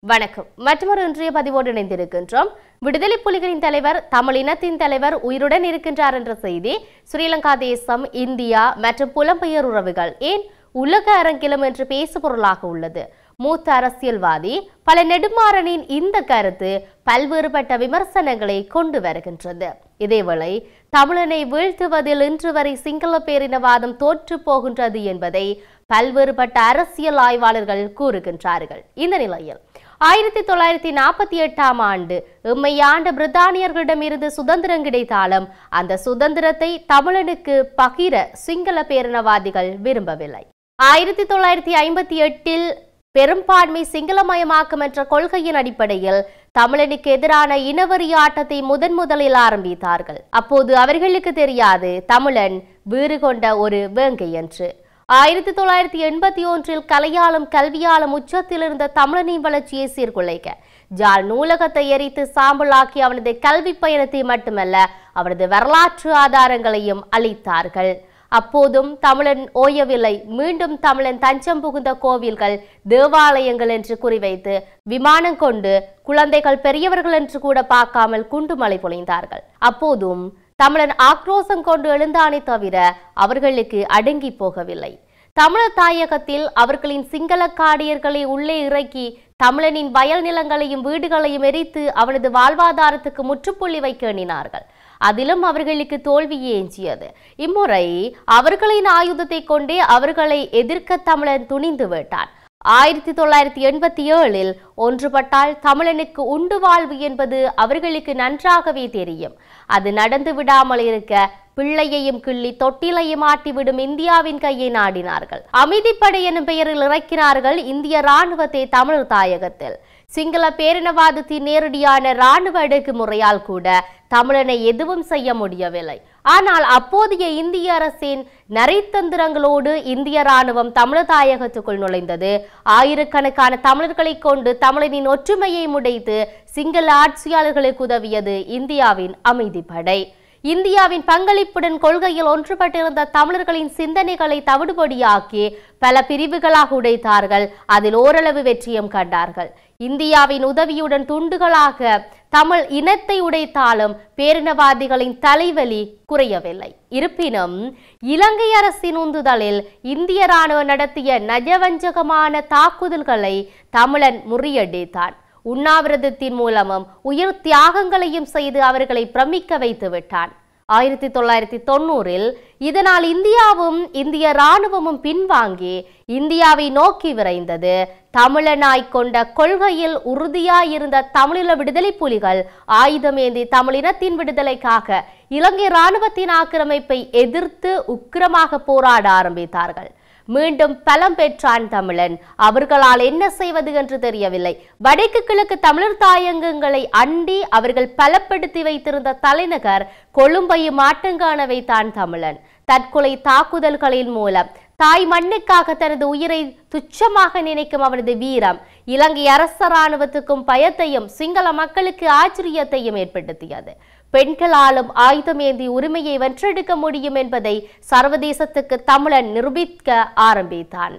வணக்கம் மற்றொரு இன்றைய பதிவோடு இணைந்திருக்கின்றோம் விடுதலை புலிகளின் தலைவர் தமிழ் இனத்தின் தலைவர் உயிருடன் இருக்கின்றார் என்ற செய்தி ஸ்ரீலங்கா தேசம் இந்தியா மற்றும் புலம்பெயர் உறவுகள் ஏன் உலக அரங்கிலும் என்று பேசுபொருளாக உள்ளது மூத்த அரசியல்வாதி பல நெடுமாறனின் இந்த கருத்து பல்வேறுபட்ட விமர்சனங்களை கொண்டு வருகின்றது இதேவேளை தமிழனை வீழ்த்துவதில் இன்று வரை சிங்கள பேரினவாதம் தோற்று போகின்றது என்பதை பல்வேறுபட்ட அரசியல் ஆய்வாளர்கள் கூறுகின்றார்கள் இந்த நிலையில் ஆயிரத்தி தொள்ளாயிரத்தி நாற்பத்தி எட்டாம் ஆண்டு எம்மை ஆண்ட பிரித்தானியர்களிடமிருந்து சுதந்திரம் கிடைத்தாலும் அந்த சுதந்திரத்தை தமிழனுக்கு பகிர சிங்கள பேரினவாதிகள் விரும்பவில்லை ஆயிரத்தி தொள்ளாயிரத்தி ஐம்பத்தி எட்டில் பெரும்பான்மை சிங்களமயமாக்கும் என்ற கொள்கையின் அடிப்படையில் தமிழனுக்கு எதிரான இனவெறி ஆட்டத்தை முதன் முதலில் ஆரம்பித்தார்கள் அப்போது அவர்களுக்கு தெரியாது தமிழன் வீறு கொண்ட ஒரு வேங்கை என்று ஆயிரத்தி தொள்ளாயிரத்தி எண்பத்தி ஒன்றில் கலையாலும் கல்வியாலும் உச்சத்தில் இருந்த தமிழனின் வளர்ச்சியை சீர்குலைக்க ஜால் நூலகத்தை எரித்து சாம்பலாக்கி அவனது கல்வி பயணத்தை மட்டுமல்ல அவனது வரலாற்று ஆதாரங்களையும் அளித்தார்கள் அப்போதும் தமிழன் ஓயவில்லை மீண்டும் தமிழன் தஞ்சம் புகுந்த கோவில்கள் தேவாலயங்கள் என்று குறிவைத்து விமானம் கொண்டு குழந்தைகள் பெரியவர்கள் என்று கூட பார்க்காமல் குண்டுமலை பொழிந்தார்கள் அப்போதும் தமிழன் ஆக்ரோசம் கொண்டு எழுந்தானே தவிர அவர்களுக்கு அடங்கி போகவில்லை தமிழர் தாயகத்தில் அவர்களின் சிங்கள காடியர்களை உள்ளே இறக்கி தமிழனின் வயல் நிலங்களையும் வீடுகளையும் எரித்து அவனது வாழ்வாதாரத்துக்கு முற்றுப்புள்ளி வைக்க எண்ணினார்கள் அதிலும் அவர்களுக்கு தோல்வியே எஞ்சியது இம்முறை அவர்களின் ஆயுதத்தை கொண்டே அவர்களை எதிர்க்க தமிழன் துணிந்து விட்டான் ஆயிரத்தி தொள்ளாயிரத்தி எண்பத்தி ஏழில் ஒன்றுபட்டால் தமிழனுக்கு உண்டு வாழ்வு என்பது அவர்களுக்கு நன்றாகவே தெரியும் அது நடந்து விடாமல் இருக்க பிள்ளையையும் கிள்ளி தொட்டிலையும் ஆட்டிவிடும் இந்தியாவின் கையை நாடினார்கள் அமைதிப்படை எனும் பெயரில் இறக்கினார்கள் இந்திய ராணுவத்தை தமிழர் தாயகத்தில் சிங்கள பேரினவாதத்தின் நேரடியான ராணுவ அடக்குமுறையால் கூட தமிழனை எதுவும் செய்ய முடியவில்லை ஆனால் அப்போதைய இந்திய அரசின் நரைத்தந்திரங்களோடு இந்திய ராணுவம் தமிழர் தாயகத்துக்குள் நுழைந்தது ஆயிரக்கணக்கான தமிழர்களை கொண்டு தமிழனின் ஒற்றுமையை முடைத்து சிங்கள ஆட்சியாளர்களுக்கு உதவியது இந்தியாவின் அமைதிப்படை இந்தியாவின் பங்களிப்புடன் கொள்கையில் ஒன்றுபட்டிருந்த தமிழர்களின் சிந்தனைகளை தவிடுபடியாக்கி பல பிரிவுகளாக உடைத்தார்கள் அதில் ஓரளவு வெற்றியும் கண்டார்கள் இந்தியாவின் உதவியுடன் துண்டுகளாக தமிழ் இனத்தை உடைத்தாலும் பேரினவாதிகளின் தலைவலி குறையவில்லை இருப்பினும் இலங்கை அரசின் உந்துதலில் இந்திய ராணுவம் நடத்திய நஜவஞ்சகமான தாக்குதல்களை தமிழன் முறியடித்தான் உண்ணாவிரதத்தின் மூலமும் உயிர் தியாகங்களையும் செய்து அவர்களை பிரமிக்க வைத்து விட்டான் ஆயிரத்தி தொள்ளாயிரத்தி தொண்ணூறில் இதனால் இந்தியாவும் இந்திய ராணுவமும் பின்வாங்கி இந்தியாவை நோக்கி விரைந்தது தமிழனாய் கொண்ட கொள்கையில் உறுதியாயிருந்த தமிழீழ விடுதலை புலிகள் ஆயுதமேந்தி தமிழினத்தின் விடுதலைக்காக இலங்கை ராணுவத்தின் ஆக்கிரமிப்பை எதிர்த்து உக்கிரமாக போராட ஆரம்பித்தார்கள் மீண்டும் பலம் பெற்றான் தமிழன் அவர்களால் என்ன செய்வது என்று தெரியவில்லை வடக்கு கிழக்கு தமிழர் தாயங்கங்களை அண்டி அவர்கள் பலப்படுத்தி வைத்திருந்த தலைநகர் கொழும்பையும் ஆட்டங்காண வைத்தான் தமிழன் தற்கொலை தாக்குதல்களின் மூலம் தாய் மண்ணுக்காக தனது உயிரை துச்சமாக நினைக்கும் அவனது வீரம் இலங்கை அரச இராணுவத்துக்கும் பயத்தையும் சிங்கள மக்களுக்கு ஆச்சரியத்தையும் ஏற்படுத்தியது பெண்களாலும் ஆயுதமேந்தி உரிமையை வென்றெடுக்க முடியும் என்பதை சர்வதேசத்துக்கு தமிழன் நிரூபிக்க ஆரம்பித்தான்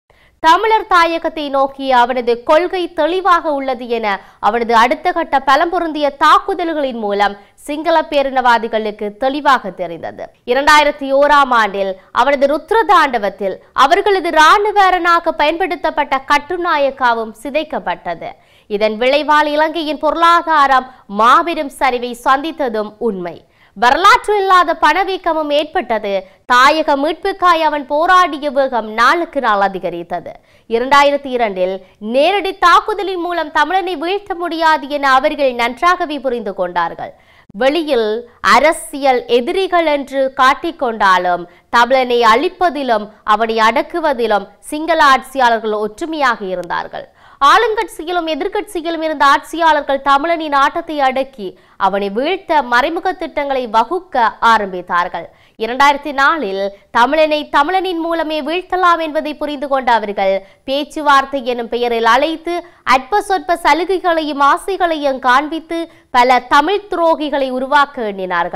தமிழர் தாயகத்தை நோக்கிய அவனது கொள்கை தெளிவாக உள்ளது என அவனது அடுத்த கட்ட பலம் பொருந்திய தாக்குதல்களின் மூலம் சிங்கள பேரினவாதிகளுக்கு தெளிவாக தெரிந்தது இரண்டாயிரத்தி ஓராம் ஆண்டில் அவனது ருத்ரதாண்டவத்தில் அவர்களது இராணுவரனாக பயன்படுத்தப்பட்ட கட்டுநாயக்காவும் சிதைக்கப்பட்டது இதன் விளைவால் இலங்கையின் பொருளாதாரம் மாபெரும் சரிவை சந்தித்ததும் உண்மை வரலாற்று இல்லாத பணவீக்கமும் ஏற்பட்டது தாயக மீட்புக்காய் அவன் போராடிய வேகம் நாளுக்கு நாள் அதிகரித்தது இரண்டாயிரத்தி இரண்டில் நேரடி தாக்குதலின் மூலம் தமிழனை வீழ்த்த முடியாது என அவர்கள் நன்றாகவே புரிந்து கொண்டார்கள் வெளியில் அரசியல் எதிரிகள் என்று காட்டிக்கொண்டாலும் தமிழனை அழிப்பதிலும் அவனை அடக்குவதிலும் சிங்கள ஆட்சியாளர்கள் ஒற்றுமையாக இருந்தார்கள் ஆளுங்கட்சியிலும் எதிர்க்கட்சியிலும் இருந்த ஆட்சியாளர்கள் தமிழனின் ஆட்டத்தை அடக்கி அவனை வீழ்த்த மறைமுக திட்டங்களை வகுக்க ஆரம்பித்தார்கள் இரண்டாயிரத்தி நாலில் தமிழனை தமிழனின் மூலமே வீழ்த்தலாம் என்பதை புரிந்து கொண்ட அவர்கள் பேச்சுவார்த்தை எனும் பெயரில் அழைத்து அற்ப சொற்ப சலுகைகளையும் ஆசைகளையும் காண்பித்து பல தமிழ் துரோகிகளை உருவாக்க எண்ணினார்கள்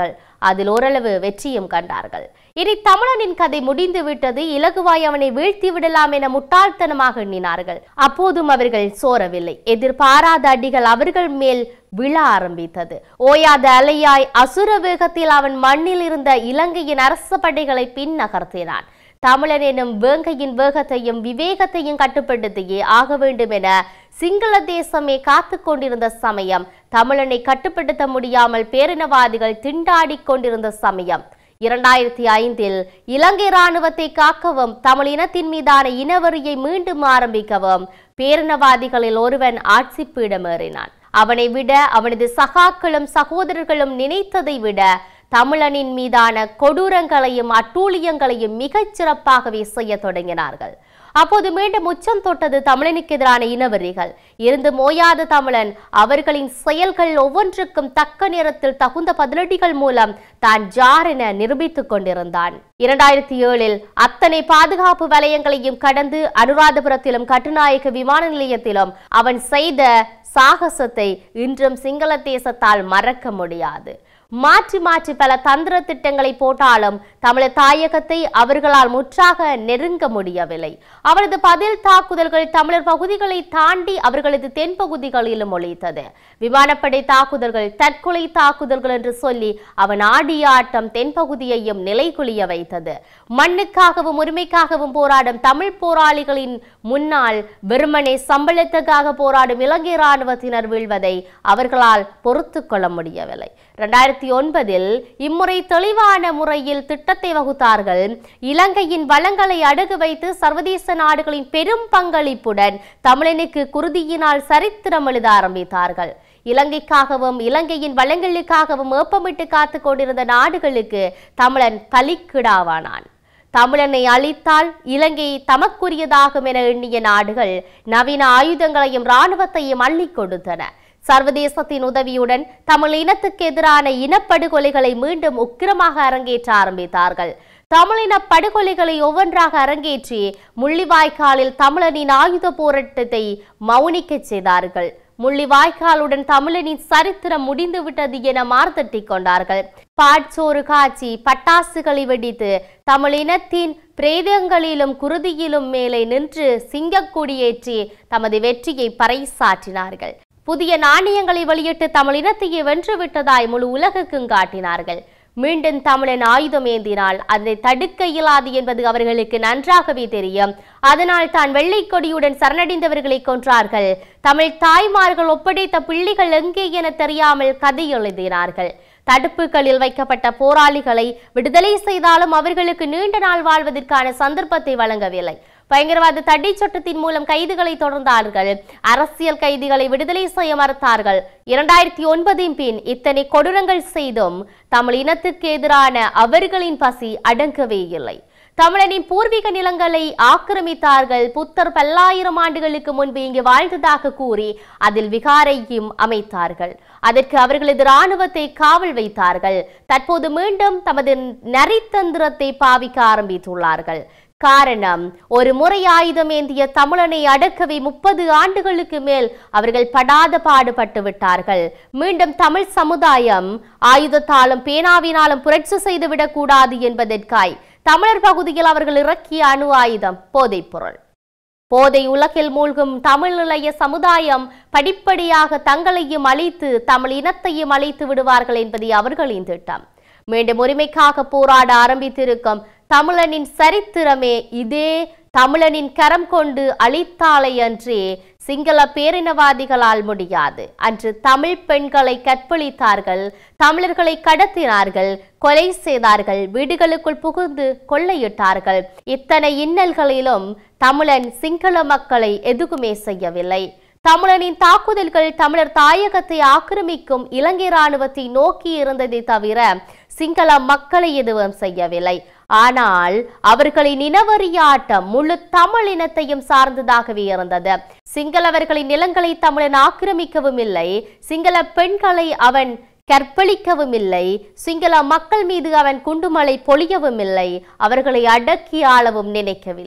அதில் ஓரளவு வெற்றியும் கண்டார்கள் இனி தமிழனின் கதை முடிந்து விட்டது இலகுவாய் அவனை வீழ்த்தி விடலாம் என முட்டாள்தனமாக எண்ணினார்கள் அப்போதும் அவர்கள் சோரவில்லை எதிர்பாராத அடிகள் அவர்கள் மேல் விழ ஆரம்பித்தது ஓயாத அலையாய் அசுர வேகத்தில் அவன் மண்ணில் இருந்த இலங்கையின் அரச படைகளை பின் நகர்த்தினான் தமிழன் எனும் வேங்கையின் வேகத்தையும் விவேகத்தையும் கட்டுப்படுத்தியே ஆக வேண்டும் என சிங்கள தேசமே காத்து கொண்டிருந்த சமயம் தமிழனை கட்டுப்படுத்த முடியாமல் பேரினவாதிகள் திண்டாடிக் கொண்டிருந்த சமயம் இரண்டாயிரத்தி ஐந்தில் இலங்கை ராணுவத்தை காக்கவும் தமிழ் இனத்தின் மீதான இனவரியை மீண்டும் ஆரம்பிக்கவும் பேரினவாதிகளில் ஒருவன் ஆட்சி பீடமேறினான் அவனை விட அவனது சகாக்களும் சகோதரர்களும் நினைத்ததை விட தமிழனின் மீதான கொடூரங்களையும் அட்டூழியங்களையும் மிகச் சிறப்பாகவே செய்ய தொடங்கினார்கள் அப்போது மீண்டும் உச்சம் தொட்டது தமிழனுக்கு எதிரான இனவெறிகள் இருந்து மோயாத தமிழன் அவர்களின் செயல்கள் ஒவ்வொன்றுக்கும் தக்க நேரத்தில் தகுந்த பதிலடிகள் மூலம் தான் ஜார் என நிரூபித்துக் கொண்டிருந்தான் இரண்டாயிரத்தி ஏழில் அத்தனை பாதுகாப்பு வலயங்களையும் கடந்து அனுராதபுரத்திலும் கட்டுநாயக்க விமான நிலையத்திலும் அவன் செய்த சாகசத்தை இன்றும் சிங்கள தேசத்தால் மறக்க முடியாது மாற்றி மாற்றி பல தந்திர திட்டங்களை போட்டாலும் தமிழர் தாயகத்தை அவர்களால் முற்றாக நெருங்க முடியவில்லை அவரது பதில் தாக்குதல்கள் தமிழர் பகுதிகளை தாண்டி அவர்களது தென்பகுதிகளிலும் ஒழித்தது விமானப்படை தாக்குதல்கள் தற்கொலை தாக்குதல்கள் என்று சொல்லி அவன் ஆடிய ஆட்டம் தென்பகுதியையும் நிலைகுலிய வைத்தது மண்ணுக்காகவும் உரிமைக்காகவும் போராடும் தமிழ் போராளிகளின் முன்னால் வெறுமனே சம்பளத்துக்காக போராடும் இலங்கை இராணுவத்தினர் வீழ்வதை அவர்களால் பொறுத்து கொள்ள முடியவில்லை இரண்டாயிரத்தி ஒன்பதில் இம்முறை தெளிவான முறையில் திட்டத்தை வகுத்தார்கள் இலங்கையின் வளங்களை அடகு வைத்து சர்வதேச நாடுகளின் பெரும் பங்களிப்புடன் தமிழனுக்கு குருதியினால் சரித்திரம் எழுத ஆரம்பித்தார்கள் இலங்கைக்காகவும் இலங்கையின் வளங்களுக்காகவும் ஏப்பமிட்டு காத்து கொண்டிருந்த நாடுகளுக்கு தமிழன் பலிக்கிடாவானான் தமிழனை அழித்தால் இலங்கை தமக்குரியதாகும் என எண்ணிய நாடுகள் நவீன ஆயுதங்களையும் இராணுவத்தையும் அள்ளிக் கொடுத்தன சர்வதேசத்தின் உதவியுடன் தமிழ் இனத்துக்கு எதிரான இனப்படுகொலைகளை மீண்டும் உக்கிரமாக அரங்கேற்ற ஆரம்பித்தார்கள் தமிழின படுகொலைகளை ஒவ்வொன்றாக அரங்கேற்றி முள்ளிவாய்க்காலில் தமிழனின் ஆயுத போராட்டத்தை மௌனிக்கச் செய்தார்கள் முள்ளிவாய்க்காலுடன் தமிழனின் சரித்திரம் முடிந்துவிட்டது என மார்த்தட்டிக் கொண்டார்கள் பாட்சோறு காய்ச்சி பட்டாசுகளை வெடித்து தமிழ் இனத்தின் பிரேதங்களிலும் குருதியிலும் மேலே நின்று சிங்கக்கொடியேற்றி தமது வெற்றியை பறைசாற்றினார்கள் புதிய நாணயங்களை வெளியிட்டு தமிழ் இனத்தையே வென்றுவிட்டதாய் முழு உலகுக்கும் காட்டினார்கள் மீண்டும் தமிழன் ஆயுதம் ஏந்தினால் அதை தடுக்க இயலாது என்பது அவர்களுக்கு நன்றாகவே தெரியும் அதனால் தான் வெள்ளை கொடியுடன் சரணடைந்தவர்களை கொன்றார்கள் தமிழ் தாய்மார்கள் ஒப்படைத்த பிள்ளைகள் எங்கே என தெரியாமல் கதை எழுதினார்கள் தடுப்புகளில் வைக்கப்பட்ட போராளிகளை விடுதலை செய்தாலும் அவர்களுக்கு நீண்ட நாள் வாழ்வதற்கான சந்தர்ப்பத்தை வழங்கவில்லை பயங்கரவாத தடை சட்டத்தின் மூலம் கைதுகளை தொடர்ந்தார்கள் அரசியல் கைதிகளை விடுதலை செய்ய மறுத்தார்கள் இரண்டாயிரத்தி ஒன்பதின் பின் இத்தனை கொடூரங்கள் செய்தும் தமிழ் இனத்துக்கு எதிரான அவர்களின் பசி அடங்கவே இல்லை தமிழனின் பூர்வீக நிலங்களை ஆக்கிரமித்தார்கள் புத்தர் பல்லாயிரம் ஆண்டுகளுக்கு முன்பு இங்கு வாழ்ந்ததாக கூறி அதில் விகாரையும் அமைத்தார்கள் அதற்கு அவர்களது இராணுவத்தை காவல் வைத்தார்கள் தற்போது மீண்டும் தமது நரித்தந்திரத்தை பாவிக்க ஆரம்பித்துள்ளார்கள் காரணம் ஒரு முறை ஆயுதம் ஏந்திய தமிழனை அடக்கவே முப்பது ஆண்டுகளுக்கு மேல் அவர்கள் படாத பாடுபட்டு விட்டார்கள் மீண்டும் தமிழ் சமுதாயம் ஆயுதத்தாலும் பேனாவினாலும் புரட்சி செய்துவிடக் கூடாது என்பதற்காய் தமிழர் பகுதியில் அவர்கள் இறக்கிய அணு ஆயுதம் போதைப் பொருள் போதை உலகில் மூழ்கும் தமிழ் இளைய சமுதாயம் படிப்படியாக தங்களையும் அழித்து தமிழ் இனத்தையும் அழித்து விடுவார்கள் என்பதே அவர்களின் திட்டம் மீண்டும் உரிமைக்காக போராட ஆரம்பித்திருக்கும் தமிழனின் சரித்திரமே இதே தமிழனின் கரம் கொண்டு அழித்தாலை அன்றே சிங்கள பேரினவாதிகளால் முடியாது அன்று தமிழ் பெண்களை கற்பழித்தார்கள் தமிழர்களை கடத்தினார்கள் கொலை செய்தார்கள் வீடுகளுக்குள் புகுந்து கொள்ளையிட்டார்கள் இத்தனை இன்னல்களிலும் தமிழன் சிங்கள மக்களை எதுவுமே செய்யவில்லை தமிழனின் தாக்குதல்கள் தமிழர் தாயகத்தை ஆக்கிரமிக்கும் இலங்கை ராணுவத்தை நோக்கி இருந்ததை தவிர சிங்கள மக்களை எதுவும் செய்யவில்லை ஆனால் அவர்களின் இனவரியாட்டம் முழு தமிழ் இனத்தையும் சார்ந்ததாகவே இருந்தது சிங்களவர்களின் நிலங்களை தமிழன் ஆக்கிரமிக்கவும் இல்லை சிங்கள பெண்களை அவன் கற்பழிக்கவும் இல்லை சிங்கள மக்கள் மீது அவன் குண்டுமலை பொழியவும் இல்லை அவர்களை அடக்கி ஆளவும் நினைக்கவில்லை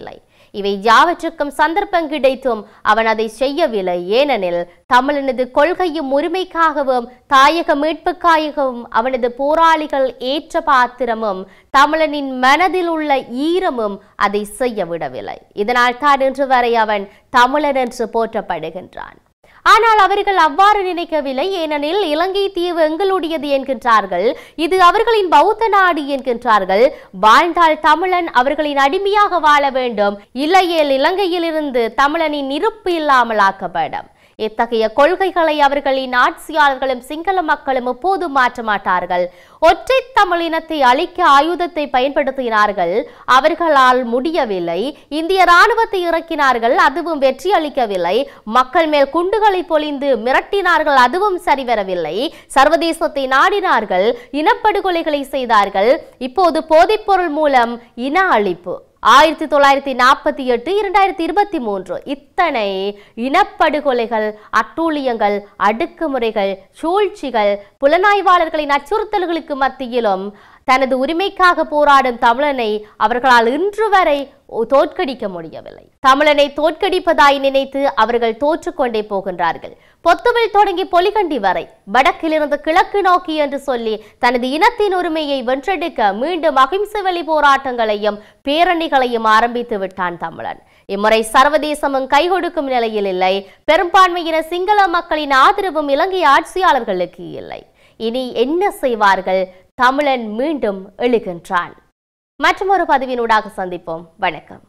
இவை யாவற்றுக்கும் சந்தர்ப்பம் கிடைத்தும் அவன் அதை செய்யவில்லை ஏனெனில் தமிழனது கொள்கையும் உரிமைக்காகவும் தாயக மீட்புக்காகவும் அவனது போராளிகள் ஏற்ற பாத்திரமும் தமிழனின் மனதில் உள்ள ஈரமும் அதை செய்ய விடவில்லை இதனால் தான் இன்று வரை அவன் தமிழன் என்று போற்றப்படுகின்றான் ஆனால் அவர்கள் அவ்வாறு நினைக்கவில்லை ஏனெனில் இலங்கை தீவு எங்களுடையது என்கின்றார்கள் இது அவர்களின் பௌத்த நாடு என்கின்றார்கள் வாழ்ந்தால் தமிழன் அவர்களின் அடிமையாக வாழ வேண்டும் இல்லையேல் இலங்கையிலிருந்து தமிழனின் இருப்பு இல்லாமல் ஆக்கப்படும் இத்தகைய கொள்கைகளை அவர்களின் ஆட்சியாளர்களும் சிங்கள மக்களும் எப்போதும் மாற்ற மாட்டார்கள் ஒற்றை தமிழ் இனத்தை அழிக்க ஆயுதத்தை பயன்படுத்தினார்கள் அவர்களால் முடியவில்லை இந்திய ராணுவத்தை இறக்கினார்கள் அதுவும் வெற்றி அளிக்கவில்லை மக்கள் மேல் குண்டுகளை பொழிந்து மிரட்டினார்கள் அதுவும் சரிவரவில்லை சர்வதேசத்தை நாடினார்கள் இனப்படுகொலைகளை செய்தார்கள் இப்போது போதைப்பொருள் மூலம் இன அழிப்பு ஆயிரத்தி தொள்ளாயிரத்தி நாற்பத்தி எட்டு இரண்டாயிரத்தி இருபத்தி மூன்று இத்தனை இனப்படுகொலைகள் அட்டூழியங்கள் அடக்குமுறைகள் சூழ்ச்சிகள் புலனாய்வாளர்களின் அச்சுறுத்தல்களுக்கு மத்தியிலும் தனது உரிமைக்காக போராடும் தமிழனை அவர்களால் இன்று வரை தோற்கடிக்க முடியவில்லை தமிழனை தோற்கடிப்பதாய் நினைத்து அவர்கள் தோற்றுக்கொண்டே போகின்றார்கள் பொத்துவில் தொடங்கி பொலிகண்டி வரை வடக்கிலிருந்து கிழக்கு நோக்கி என்று சொல்லி தனது இனத்தின் உரிமையை வென்றெடுக்க மீண்டும் அகிம்சை வழி போராட்டங்களையும் பேரணிகளையும் ஆரம்பித்து விட்டான் தமிழன் இம்முறை சர்வதேசமும் கை கொடுக்கும் நிலையில் இல்லை பெரும்பான்மையின சிங்கள மக்களின் ஆதரவும் இலங்கை ஆட்சியாளர்களுக்கு இல்லை இனி என்ன செய்வார்கள் தமிழன் மீண்டும் எழுகின்றான் மற்றொரு பதிவினூடாக சந்திப்போம் வணக்கம்